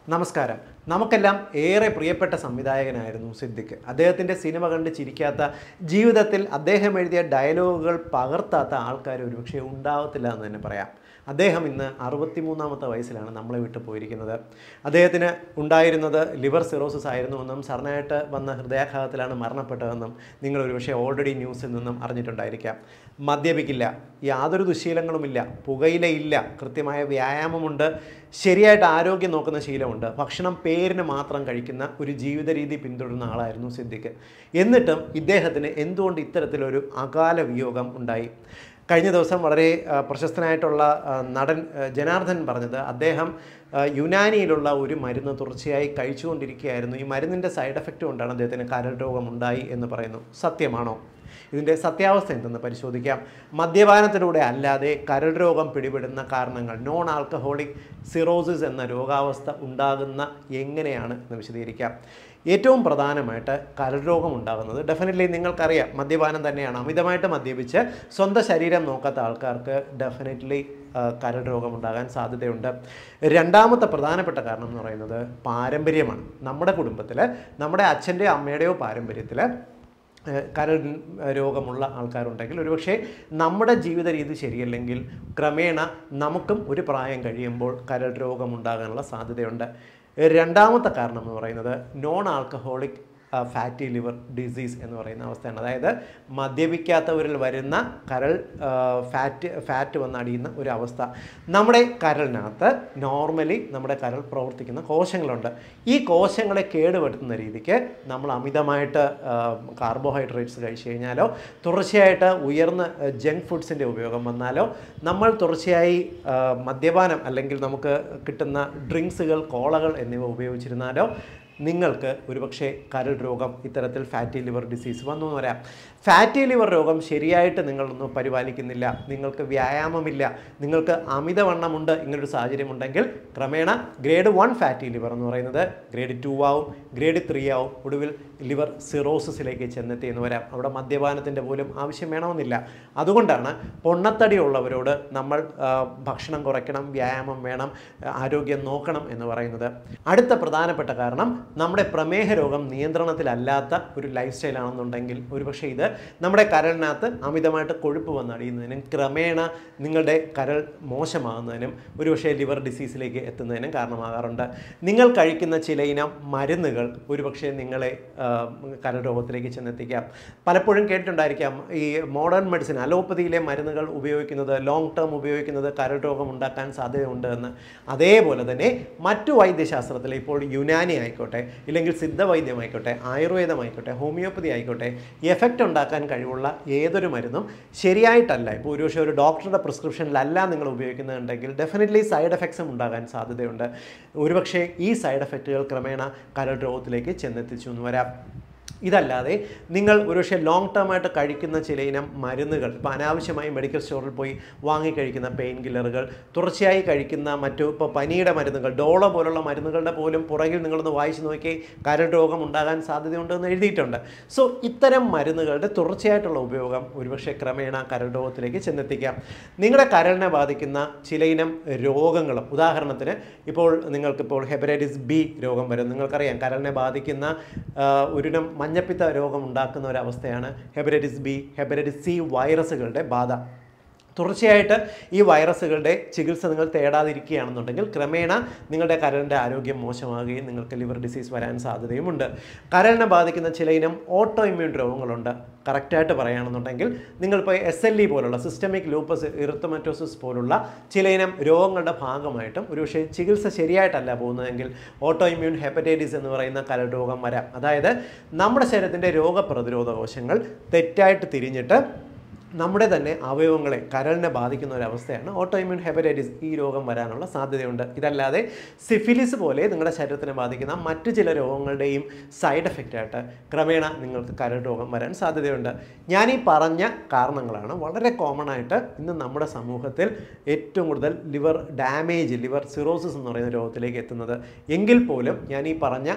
നമസ്കാരം നമുക്കെല്ലാം ഏറെ പ്രിയപ്പെട്ട സംവിധായകനായിരുന്നു സിദ്ദിഖ് അദ്ദേഹത്തിൻ്റെ സിനിമ കണ്ട് ചിരിക്കാത്ത ജീവിതത്തിൽ അദ്ദേഹം എഴുതിയ ഡയലോഗുകൾ പകർത്താത്ത ആൾക്കാർ ഒരുപക്ഷെ ഉണ്ടാവത്തില്ല എന്ന് തന്നെ പറയാം അദ്ദേഹം ഇന്ന് അറുപത്തിമൂന്നാമത്തെ വയസ്സിലാണ് നമ്മളെ വിട്ടു പോയിരിക്കുന്നത് അദ്ദേഹത്തിന് ഉണ്ടായിരുന്നത് ലിവർ സിറോസിസ് ആയിരുന്നുവെന്നും സഡനായിട്ട് വന്ന ഹൃദയാഘാതത്തിലാണ് മരണപ്പെട്ടതെന്നും നിങ്ങൾ ഒരുപക്ഷെ ഓൾറെഡി ന്യൂസിൽ നിന്നും അറിഞ്ഞിട്ടുണ്ടായിരിക്കാം മദ്യപിക്കില്ല യാതൊരു ദുശീലങ്ങളുമില്ല പുകയിലയില്ല കൃത്യമായ വ്യായാമമുണ്ട് ശരിയായിട്ട് ആരോഗ്യം നോക്കുന്ന ശീലമുണ്ട് ഭക്ഷണം പേരിന് മാത്രം കഴിക്കുന്ന ഒരു ജീവിത രീതി പിന്തുടരുന്ന ആളായിരുന്നു സിദ്ദിഖ് എന്നിട്ടും ഇദ്ദേഹത്തിന് എന്തുകൊണ്ട് ഇത്തരത്തിലൊരു അകാല വിയോഗം ഉണ്ടായി കഴിഞ്ഞ ദിവസം വളരെ ആ, പ്രശസ്തനായിട്ടുള്ള ആ, നടൻ ആ, ജനാർദ്ദൻ പറഞ്ഞത് അദ്ദേഹം ആ, യുനാനിയിലുള്ള ഒരു മരുന്ന് തുടർച്ചയായി കഴിച്ചുകൊണ്ടിരിക്കുകയായിരുന്നു ഈ മരുന്നിൻ്റെ സൈഡ് എഫക്റ്റ് കൊണ്ടാണ് അദ്ദേഹത്തിന് കരൾ രോഗം ഉണ്ടായി എന്ന് പറയുന്നു സത്യമാണോ ഇതിൻ്റെ സത്യാവസ്ഥ എന്തെന്ന് പരിശോധിക്കാം മദ്യപാനത്തിലൂടെ അല്ലാതെ കരൾ രോഗം പിടിപെടുന്ന കാരണങ്ങൾ നോൺ ആൽക്കഹോളിക് സിറോസിസ് എന്ന രോഗാവസ്ഥ ഉണ്ടാകുന്ന എങ്ങനെയാണ് എന്ന് വിശദീകരിക്കാം ഏറ്റവും പ്രധാനമായിട്ട് കരൾ രോഗം ഉണ്ടാകുന്നത് ഡെഫിനറ്റ്ലി നിങ്ങൾക്കറിയാം മദ്യപാനം തന്നെയാണ് അമിതമായിട്ട് മദ്യപിച്ച് സ്വന്തം ശരീരം നോക്കാത്ത ആൾക്കാർക്ക് ഡെഫിനറ്റ്ലി കരൾ രോഗം ഉണ്ടാകാൻ സാധ്യതയുണ്ട് രണ്ടാമത്തെ പ്രധാനപ്പെട്ട കാരണം എന്ന് പറയുന്നത് പാരമ്പര്യമാണ് നമ്മുടെ കുടുംബത്തിൽ നമ്മുടെ അച്ഛൻ്റെയോ അമ്മയുടെയോ പാരമ്പര്യത്തിൽ ഏഹ് കരൾ രോഗമുള്ള ആൾക്കാരുണ്ടെങ്കിൽ ഒരുപക്ഷെ നമ്മുടെ ജീവിത രീതി ശരിയല്ലെങ്കിൽ ക്രമേണ നമുക്കും ഒരു പ്രായം കഴിയുമ്പോൾ കരൾ രോഗം ഉണ്ടാകാനുള്ള സാധ്യതയുണ്ട് രണ്ടാമത്തെ കാരണം എന്ന് പറയുന്നത് non alcoholic fatty liver disease എന്ന് പറയുന്ന അവസ്ഥയാണ് അതായത് മദ്യപിക്കാത്തവരിൽ വരുന്ന കരൾ ഫാറ്റ് ഫാറ്റ് വന്ന് അടിയുന്ന ഒരു അവസ്ഥ നമ്മുടെ കരളിനകത്ത് നോർമലി നമ്മുടെ കരൾ പ്രവർത്തിക്കുന്ന കോശങ്ങളുണ്ട് ഈ കോശങ്ങളെ കേടുവരുത്തുന്ന രീതിക്ക് നമ്മൾ അമിതമായിട്ട് കാർബോഹൈഡ്രേറ്റ്സ് കഴിച്ചു കഴിഞ്ഞാലോ തുടർച്ചയായിട്ട് ഉയർന്ന ജങ്ക് ഫുഡ്സിൻ്റെ ഉപയോഗം വന്നാലോ നമ്മൾ തുടർച്ചയായി ആ, മദ്യപാനം അല്ലെങ്കിൽ നമുക്ക് കിട്ടുന്ന ഡ്രിങ്ക്സുകൾ കോളകൾ എന്നിവ ഉപയോഗിച്ചിരുന്നാലോ നിങ്ങൾക്ക് ഒരുപക്ഷെ കരൾ രോഗം ഇത്തരത്തിൽ ഫാറ്റി ലിവർ ഡിസീസ് വന്നു എന്ന് വരാം ഫാറ്റി ലിവർ രോഗം ശരിയായിട്ട് നിങ്ങളൊന്നും പരിപാലിക്കുന്നില്ല നിങ്ങൾക്ക് വ്യായാമമില്ല നിങ്ങൾക്ക് അമിതവണ്ണമുണ്ട് ഇങ്ങനൊരു സാഹചര്യം ഉണ്ടെങ്കിൽ ക്രമേണ ഗ്രേഡ് വൺ ഫാറ്റി ലിവർ എന്ന് പറയുന്നത് ഗ്രേഡ് ടു ആവും ഗ്രേഡ് ത്രീ ആവും ഒടുവിൽ ലിവർ സിറോസിസിലേക്ക് ചെന്നെത്തി എന്ന് വരാം അവിടെ മദ്യപാനത്തിൻ്റെ പോലും ആവശ്യം വേണമെന്നില്ല അതുകൊണ്ടാണ് പൊണ്ണത്തടി ഉള്ളവരോട് നമ്മൾ ആ, ഭക്ഷണം കുറയ്ക്കണം വ്യായാമം വേണം ആ, ആരോഗ്യം നോക്കണം എന്ന് പറയുന്നത് അടുത്ത പ്രധാനപ്പെട്ട കാരണം നമ്മുടെ പ്രമേഹ രോഗം നിയന്ത്രണത്തിലല്ലാത്ത ഒരു ലൈഫ് സ്റ്റൈലാണെന്നുണ്ടെങ്കിൽ ഒരുപക്ഷെ ഇത് നമ്മുടെ കരളിനകത്ത് അമിതമായിട്ട് കൊഴുപ്പ് വന്നടിയുന്നതിനും ക്രമേണ നിങ്ങളുടെ കരൾ മോശമാകുന്നതിനും ഒരുപക്ഷെ ലിവർ ഡിസീസിലേക്ക് എത്തുന്നതിനും കാരണമാകാറുണ്ട് നിങ്ങൾ കഴിക്കുന്ന ചില ഇനം മരുന്നുകൾ ഒരുപക്ഷെ നിങ്ങളെ ആ, കരൾ രോഗത്തിലേക്ക് ചെന്നെത്തിക്കാം പലപ്പോഴും കേട്ടിട്ടുണ്ടായിരിക്കാം ഈ മോഡേൺ മെഡിസിൻ അലോപ്പതിയിലെ മരുന്നുകൾ ഉപയോഗിക്കുന്നത് ലോങ് ടേം ഉപയോഗിക്കുന്നത് കരൾ രോഗം ഉണ്ടാക്കാൻ സാധ്യതയുണ്ട് എന്ന് അതേപോലെ തന്നെ മറ്റു വൈദ്യശാസ്ത്രത്തിൽ ഇപ്പോൾ യുനാനി ആയിക്കോട്ടെ ഇല്ലെങ്കിൽ സിദ്ധവൈദ്യമായിക്കോട്ടെ ആയുർവേദമായിക്കോട്ടെ ഹോമിയോപ്പതി ആയിക്കോട്ടെ എഫക്റ്റ് ഉണ്ടാക്കാൻ കഴിവുള്ള ഏതൊരു മരുന്നും ശരിയായിട്ടല്ല ഇപ്പോൾ ഒരുപക്ഷെ ഒരു ഡോക്ടറുടെ പ്രിസ്ക്രിപ്ഷനിലല്ല നിങ്ങൾ ഉപയോഗിക്കുന്നുണ്ടെങ്കിൽ ഡെഫിനറ്റ്ലി സൈഡ് എഫക്ട്സും ഉണ്ടാകാൻ സാധ്യതയുണ്ട് ഒരുപക്ഷെ ഈ സൈഡ് എഫക്റ്റുകൾ ക്രമേണ കരൾ രോഗത്തിലേക്ക് ചെന്നെത്തിച്ചു എന്ന് വരാം ഇതല്ലാതെ നിങ്ങൾ ഒരുപക്ഷെ ലോങ് ടേം ആയിട്ട് കഴിക്കുന്ന ചില ഇനം മരുന്നുകൾ ഇപ്പോൾ അനാവശ്യമായി മെഡിക്കൽ സ്റ്റോറിൽ പോയി വാങ്ങി കഴിക്കുന്ന പെയിൻ കില്ലറുകൾ തുടർച്ചയായി കഴിക്കുന്ന മറ്റു ഇപ്പോൾ പനിയുടെ മരുന്നുകൾ ഡോളോ പോലുള്ള മരുന്നുകളുടെ പോലും പുറകിൽ നിങ്ങളൊന്ന് വായിച്ച് നോക്കി കരൾ രോഗം ഉണ്ടാകാൻ സാധ്യതയുണ്ടെന്ന് എഴുതിയിട്ടുണ്ട് സോ ഇത്തരം മരുന്നുകളുടെ തുടർച്ചയായിട്ടുള്ള ഉപയോഗം ഒരുപക്ഷെ ക്രമേണ കരൾ രോഗത്തിലേക്ക് ചെന്നെത്തിക്കാം നിങ്ങളുടെ കരളിനെ ബാധിക്കുന്ന ചില ഇനം രോഗങ്ങളും ഉദാഹരണത്തിന് ഇപ്പോൾ നിങ്ങൾക്കിപ്പോൾ ഹെപ്പറ്റൈറ്റിസ് ബി രോഗം വരും നിങ്ങൾക്കറിയാം കരളിനെ ബാധിക്കുന്ന ആ, ഒരിനം മഞ്ഞപ്പിത്ത രോഗം ഉണ്ടാക്കുന്ന ഒരവസ്ഥയാണ് ഹെപ്പറ്റൈറ്റിസ് ബി ഹെപ്പറ്റൈറ്റിസ് സി വൈറസുകളുടെ ബാധ തുടർച്ചയായിട്ട് ഈ വൈറസുകളുടെ ചികിത്സ നിങ്ങൾ തേടാതിരിക്കുകയാണെന്നുണ്ടെങ്കിൽ ക്രമേണ നിങ്ങളുടെ കരളിൻ്റെ ആരോഗ്യം മോശമാകുകയും നിങ്ങൾക്ക് ലിവർ ഡിസീസ് വരാൻ സാധ്യതയുമുണ്ട് കരളിനെ ബാധിക്കുന്ന ചില ഇനം ഓട്ടോ ഇമ്മ്യൂൺ രോഗങ്ങളുണ്ട് കറക്റ്റായിട്ട് പറയുകയാണെന്നുണ്ടെങ്കിൽ നിങ്ങളിപ്പോൾ എസ് എൽ ഇ പോലുള്ള സിസ്റ്റമിക് ലൂപ്പസ് ഇറുത്തമറ്റോസിസ് പോലുള്ള ചില ഇനം രോഗങ്ങളുടെ ഭാഗമായിട്ടും ഒരുപക്ഷെ ചികിത്സ ശരിയായിട്ടല്ല പോകുന്നതെങ്കിൽ ഓട്ടോ ഇമ്മ്യൂൺ ഹെപ്പറ്റൈറ്റിസ് എന്ന് പറയുന്ന കരൾ രോഗം വരാം അതായത് നമ്മുടെ ശരീരത്തിൻ്റെ രോഗപ്രതിരോധ കോശങ്ങൾ തെറ്റായിട്ട് തിരിഞ്ഞിട്ട് നമ്മുടെ തന്നെ അവയവങ്ങളെ കരളിനെ ബാധിക്കുന്ന ഒരു അവസ്ഥയാണ് ഓട്ടോ ഇമ്മ്യൂൺ ഹെപ്പറ്റൈറ്റിസ് ഈ രോഗം വരാനുള്ള സാധ്യതയുണ്ട് ഇതല്ലാതെ സിഫിലിസ് പോലെ നിങ്ങളുടെ ശരീരത്തിനെ ബാധിക്കുന്ന മറ്റു ചില രോഗങ്ങളുടെയും സൈഡ് എഫക്റ്റ് ആയിട്ട് ക്രമേണ നിങ്ങൾക്ക് കരൾ രോഗം വരാൻ സാധ്യതയുണ്ട് ഞാൻ ഈ പറഞ്ഞ കാരണങ്ങളാണ് വളരെ കോമൺ ആയിട്ട് ഇന്ന് നമ്മുടെ സമൂഹത്തിൽ ഏറ്റവും കൂടുതൽ ലിവർ ഡാമേജ് ലിവർ സിറോസിസ് എന്ന് പറയുന്ന രോഗത്തിലേക്ക് എത്തുന്നത് എങ്കിൽ പോലും ഞാൻ ഈ പറഞ്ഞ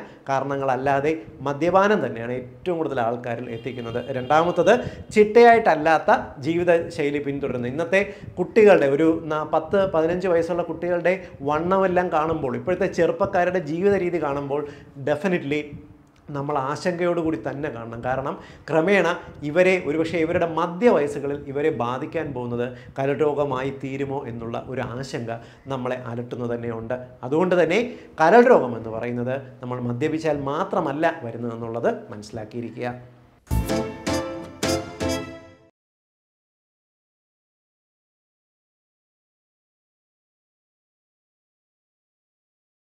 കാരണങ്ങളല്ലാതെ മദ്യപാനം തന്നെയാണ് ഏറ്റവും കൂടുതൽ ആൾക്കാരിൽ എത്തിക്കുന്നത് രണ്ടാമത്തത് ചിട്ടയായിട്ടല്ലാത്ത ജീവിത ശൈലി പിന്തുടരുന്നത് ഇന്നത്തെ കുട്ടികളുടെ ഒരു ന- പത്ത് പതിനഞ്ച് വയസ്സുള്ള കുട്ടികളുടെ വണ്ണമെല്ലാം കാണുമ്പോൾ ഇപ്പോഴത്തെ ചെറുപ്പക്കാരുടെ ജീവിത രീതി കാണുമ്പോൾ ഡെഫിനറ്റ്ലി നമ്മൾ ആശങ്കയോടുകൂടി തന്നെ കാണണം കാരണം ക്രമേണ ഇവരെ ഒരുപക്ഷെ ഇവരുടെ മധ്യവയസ്സുകളിൽ ഇവരെ ബാധിക്കാൻ പോകുന്നത് കരൾ തീരുമോ എന്നുള്ള ഒരു ആശങ്ക നമ്മളെ അലട്ടുന്നു തന്നെയുണ്ട് അതുകൊണ്ട് തന്നെ കരൾ രോഗം എന്ന് പറയുന്നത് നമ്മൾ മദ്യപിച്ചാൽ മാത്രമല്ല വരുന്നതെന്നുള്ളത് മനസ്സിലാക്കിയിരിക്കുക